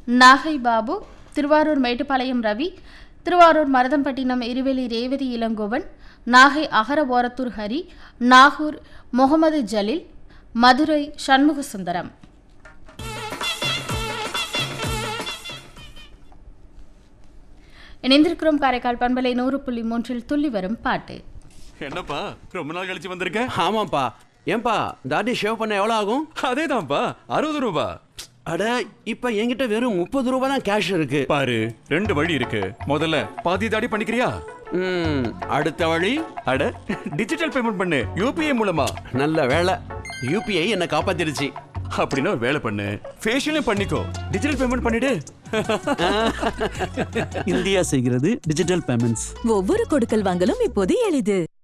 நாகை பாபு திருவாரூர் மேட்டுப்பாளையம் ரவி திருவாரூர் மருதம்பட்டினம் இருவெளி ரேவதி இளங்கோவன் நாகை அகர ஓரத்தூர் ஹரி நாகூர் முகமது ஜலீல் மதுரை சண்முக சுந்தரம் இணைந்திருக்கிறோம் காரைக்கால் பண்பலை நூறு புள்ளி மூன்றில் துள்ளி வரும் பாட்டு என்னப்பா ரொம்ப நாள் கழிச்சு வந்திருக்க ஆமாப்பா ஏன்பா தாடி ஷேவ் பண்ண எவ்வளோ ஆகும் அதேதான்ப்பா அறுபது ரூபா அட இப்போ என்கிட்ட வெறும் முப்பது ரூபா தான் கேஷ் இருக்கு பாரு ரெண்டு வழி இருக்கு முதல்ல பாதி தாடி பண்ணிக்கிறியா ம், அடுத்த வழி அட டிஜிட்டல் பேமெண்ட் பண்ணு யூபிஐ மூலமா நல்ல வேலை யூபிஐ என்னை காப்பாத்திருச்சு அப்படின்னா ஒரு வேலை பண்ணு ஃபேஷியலும் பண்ணிக்கோ டிஜிட்டல் பேமெண்ட் பண்ணிடு இந்தியா செய்கிறது டிஜிட்டல் பேமெண்ட்ஸ் ஒவ்வொரு கொடுக்கல் வாங்கலும் இப்போது எளிது